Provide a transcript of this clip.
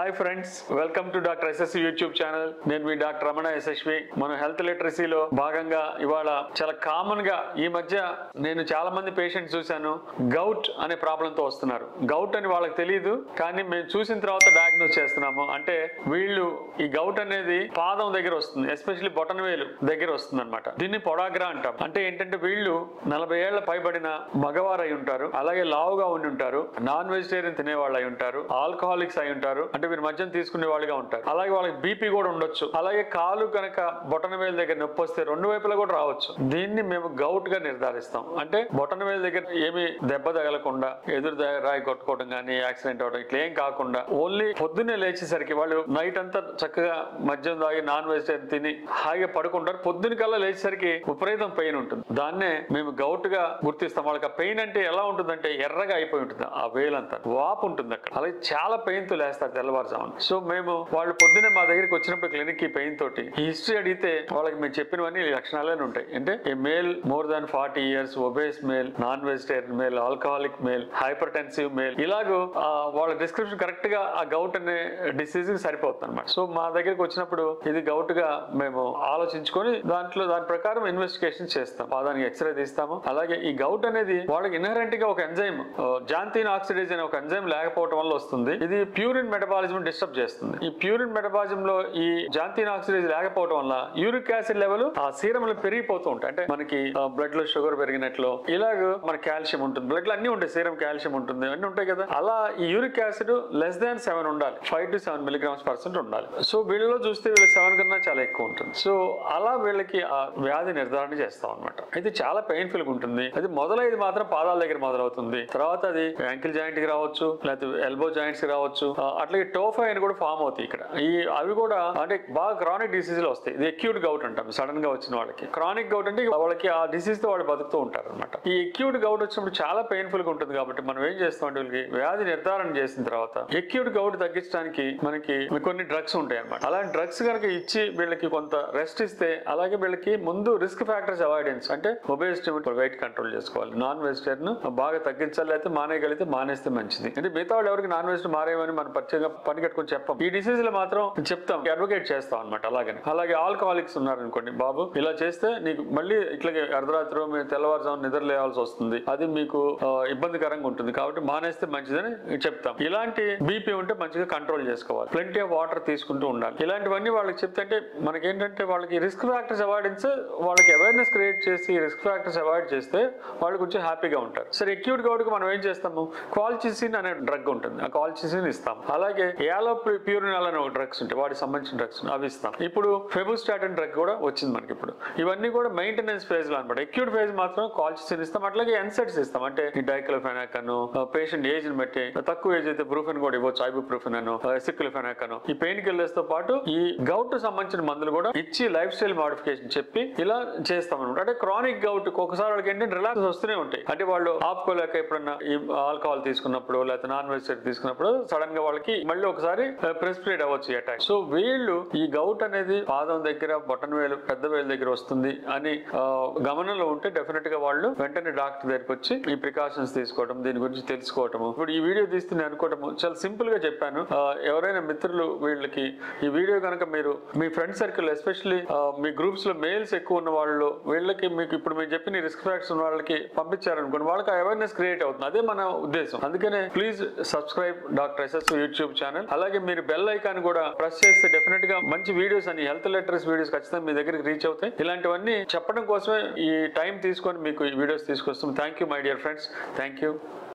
hi friends welcome to doctor SSC YouTube channel నేను మీ doctor Ramana SSV మన health లిటరసీలో భాగంగా ఇవాళ చాలా కామన్ గా ఈ మధ్య నేను చాలా మంది పేషెంట్స్ చూశాను గౌట్ అనే ప్రాబ్లం తో వస్తున్నారు గౌట్ అని వాళ్ళకి తెలియదు కానీ మేము చూసిన తర్వాత డయాగ్నోస్ చేస్తున్నాము అంటే వీళ్ళు ఈ గౌట్ అనేది పాదం దగ్గర వస్తుంది ఎస్పెషల్లీ బొటన వేలు దగ్గర వస్తుంది అనమాట దీన్ని పొడాగ్రా అంటాం అంటే ఏంటంటే వీళ్ళు నలభై ఏళ్ల పైబడిన మగవారు అయి ఉంటారు అలాగే లావుగా ఉండి ఉంటారు నాన్ వెజిటేరియన్ తినేవాళ్ళు అయి ఉంటారు ఆల్కహాలిక్స్ అయి ఉంటారు అంటే వీరు మద్యం తీసుకునే వాళ్ళుగా ఉంటారు అలాగే వాళ్ళకి బీపీ కూడా ఉండొచ్చు అలాగే కాలు కనుక బొటన వేలు దగ్గర నొప్పి వస్తే రెండు వైపులా కూడా రావచ్చు దీన్ని మేము గౌట్ గా నిర్ధారిస్తాం అంటే బొటన వేలు దగ్గర ఏమి దెబ్బ తగలకుండా ఎదురు దా- రాయి కొట్టుకోవడం కానీ యాక్సిడెంట్ అవడం ఇట్లా ఏం కాకుండా ఓన్లీ పొద్దున్నే లేచేసరికి వాళ్ళు నైట్ అంతా చక్కగా మద్యం తాగి నాన్ వెజిటేరియన్ తిని హాయిగా పడుకుంటారు పొద్దున కల్లా లేచేసరికి విపరీతం పెయిన్ ఉంటుంది దాన్నే మేము గౌట్ గా గుర్తిస్తాం వాళ్ళకి ఆ పెయిన్ అంటే ఎలా ఉంటుందంటే ఎర్రగా అయిపోయి ఉంటుంది ఆ వేలంతా వాపు ఉంటుంది అక్కడ అలాగే చాలా పెయిన్ తో లేస్తారు తెల్లవారుజామున సో మేము వాళ్ళు పొద్దున్నే మా దగ్గరికి వచ్చినప్పుడు క్లినిక్ కి పెయిన్ తోటి హిస్టరీ అడిగితే వాళ్ళకి మేము చెప్పినవన్నీ ఈ లక్షణాలే ఉంటాయి అంటే a male more than forty years obese male non vegetarian male alcoholic male hypertensive male ఇలాగూ ఆ, వాళ్ళ డిస్క్రిప్షన్ కరెక్ట్ గా ఆ గౌట్ అనే డిసీజ్ కి సరిపోతుంది అనమాట సో మా దగ్గరికి వచ్చినప్పుడు ఇది గౌట్ గా మేము ఆలోచించుకొని దాంట్లో దాని ప్రకారం ఇన్వెస్టిగేషన్ చేస్తాం పాదానికి ఎక్స్రే తీస్తాము అలాగే ఈ గౌట్ అనేది వాళ్ళకి ఇన్హరెంట్ గా ఒక ఎంజైమ్ జాంతీన్ ఆక్సిడేజ్ అనే ఒక ఎంజైమ్ లేకపోవడం వల్ల వస్తుంది ఇది ప్యూరిన్ మెటబాలిజం డిస్టర్బ్ చేస్తుంది ఈ ప్యూరిన్ మెటబాలిజం లో ఈ జాంతీన్ ఆక్సిడేజ్ లేకపోవడం వల్ల యూరిక్ యాసిడ్ లెవెల్ ఆ సీరంలో పెరిగిపోతూ ఉంటాయి అంటే మనకి బ్లడ్ లో షుగర్ పెరిగినట్లు ఇలాగ మన కాల్షియం ఉంటుంది బ్లడ్ లో అన్ని ఉంటాయి సీరం కాల్షియం ఉంటుంది అన్ని ఉంటాయి కదా అలా ఈ uric acid less than seven ఉండాలి five to seven milligrams percent ఉండాలి సో వీళ్ళలో చూస్తే వీళ్ళు సెవెన్ కన్నా చాలా ఎక్కువ ఉంటుంది సో అలా వీళ్ళకి ఆ వ్యాధి నిర్ధారణ చేస్తాం అనమాట అయితే చాలా పెయిన్ఫుల్ గా ఉంటుంది అది మొదలైది మాత్రం పాదాల దగ్గర మొదలవుతుంది తర్వాత అది యాంకిల్ జాయింట్ కి రావచ్చు లేకపోతే ఎల్బో జాయింట్స్ కి రావచ్చు ఆ, అట్లాగే టోఫై అని కూడా ఫామ్ అవుతాయి ఇక్కడ ఈ అవి కూడా అంటే బాగా క్రానిక్ డిసీజ్ లో వస్తాయి ఇది అక్యూట్ గౌట్ అంటాం సడన్ గా వచ్చిన వాళ్ళకి క్రానిక్ గౌట్ అంటే వాళ్ళకి ఆ డిసీజ్ తో వాళ్ళు బతుకుతూ ఉంటారు అనమాట ఈ అక్యూట్ గౌట్ వచ్చినప్పుడు చాలా పెయిన్ఫుల్ గా ఉంటుంది కాబట్టి మనం ఏం చేస్తాం అంటే వీళ్ళకి వ్యాధి నిర్ధారణ చేసిన తర్వాత అక్యూట్ గౌట్ తగ్గించడానికి మనకి కొన్ని డ్రగ్స్ ఉంటాయి అనమాట అలాంటి డ్రగ్స్ కనుక ఇచ్చి వీళ్ళకి కొంత రెస్ట్ ఇస్తే అలాగే వీళ్ళకి ముందు రిస్క్ ఫ్యాక్టర్స్ అవాయిడెన్స్ అంటే ఒబేసిటీ వెయిట్ కంట్రోల్ చేసుకోవాలి నాన్ వెజిటేరియన్ బాగా తగ్గించాలి అయితే మానేయగలిగితే మానేస్తే మంచిది అంటే మిగతా వాళ్ళు ఎవరికి నాన్ వెజ్ మారేయమని మనం పరిచయంగా పని కట్టుకొని చెప్పాం ఈ డిసీజ్ లో మాత్రం చెప్తాం అడ్వకేట్ చేస్తాం అనమాట అలాగని అలాగే ఆల్కహాలిక్స్ ఉన్నారనుకోండి బాబు ఇలా చేస్తే నీకు మళ్ళీ ఇట్లాగే అర్ధరాత్రి మీరు తెల్లవారుజాము నిద్ర లేవాల్సి వస్తుంది అది మీకు ఆ, ఇబ్బందికరంగా ఉంటుంది కాబట్టి మానేస్తే మంచిదని చెప్తాం ఇలాంటి బీపీ ఉంటే మంచిగా కంట్రోల్ చేసుకోవాలి ప్lenty ఆఫ్ వాటర్ తీసుకుంటూ ఉండాలి ఇలాంటివన్నీ వాళ్ళకి చెప్తే అంటే మనకేంటంటే వాళ్ళకి రిస్క్ ఫ్యాక్టర్స్ అవాయిడెన్స్ వాళ్ళకి అవేర్నెస్ క్రియేట్ చేసి రిస్క్ ఫ్యాక్టర్స్ అవాయిడ్ చేస్తే వాళ్ళు కొంచెం హ్యాపీగా ఉంటారు సరే అక్యూట్ గౌడ్కి మనం ఏం చేస్తాము క్వాల్చిసిన్ అనే డ్రగ్ ఉంటుంది ఆ క్వాల్చిసిన్ ఇస్తాం అలాగే యాలో ప్యూరినాల్ అనే ఒక డ్రగ్స్ ఉంటాయి వాటికి సంబంధించిన డ్రగ్స్ అవి ఇస్తాం ఇప్పుడు ఫెబుస్టాటిన్ డ్రగ్ కూడా వచ్చింది మనకి ఇప్పుడు ఇవన్నీ కూడా మెయింటెనెన్స్ ఫేజ్ లో అనమాట అక్యూట్ ఫేజ్ మాత్రం క్వాల్చిసిన్ ఇస్తాం అట్లాగే ఎన్సెట్స్ ఇస్తాం అంటే ఈ డైక్లోఫెనాక్ అను పేషెంట్ ఏజ్ ని బట్టి తక్కువ ఏజ్ అయితే బ్రూఫెన్ కూడా ఇవ్వచ్చు ఐబుప్రూఫెన్ అను ఎసిక్లోఫెనాక్ అను ఈ పెయిన్ కిల్లర్స్ తో పాటు ఈ గౌట్ సంబంధించిన మందులు కూడా ఇచ్చి లైఫ్ స్టైల్ మాడిఫికేషన్ చెప్పి ఇలా చేస్తాం అనమాట అంటే క్రానిక్ గౌట్ ఒకసారి వాళ్ళకి ఏంటంటే రిలాక్స్ వస్తూనే ఉంటాయి అంటే వాళ్ళు ఆపుకోలేక ఎప్పుడన్నా ఈ ఆల్కహాల్ తీసుకున్నప్పుడు లేకపోతే నాన్ వెజిటేరియన్ తీసుకున్నప్పుడు సడన్ గా వాళ్ళకి మళ్ళీ ఒకసారి ప్రెస్పిరేట్ అవ్వచ్చు అటాక్ సో వీళ్ళు ఈ గౌట్ అనేది పాదం దగ్గర బొటన వేలు పెద్ద వేలు దగ్గర వస్తుంది అని ఆ, గమనంలో ఉంటే డెఫినెట్ గా వాళ్ళు వెంటనే డాక్టర్ దగ్గరికి వచ్చి ఈ ప్రికాషన్స్ తీసుకోవడం దీని గురించి తెలుసుకోవటము ఇప్పుడు ఈ వీడియో తీస్తే అనుకోవటము చాలా సింపుల్ గా చెప్పాను ఆ, ఎవరైనా మిత్రులు వీళ్ళకి ఈ వీడియో కనుక మీరు మీ ఫ్రెండ్ సర్కిల్ ఎస్పెషల్లీ మీ గ్రూప్స్ లో మెయిల్స్ ఎక్కువ ఉన్న వాళ్ళు వీళ్ళకి మీకు ఇప్పుడు మీరు చెప్పిన రిస్క్ ఫ్యాక్టర్స్ ఉన్న వాళ్ళకి పంపించారనుకోండి వాళ్ళకి అవేర్నెస్ క్రియేట్ అవుతుంది అదే మన ఉద్దేశం అందుకనే please subscribe doctor SS YouTube channel అలాగే మీరు బెల్ ఐకాన్ కూడా ప్రెస్ చేస్తే డెఫినెట్ గా మంచి వీడియోస్ అని హెల్త్ లిటరస్ వీడియోస్ ఖచ్చితంగా మీ దగ్గరికి రీచ్ అవుతాయి ఇలాంటివన్నీ చెప్పడం కోసమే ఈ టైం తీసుకొని మీకు ఈ వీడియోస్ తీసుకొస్తాం thank you my dear friends thank you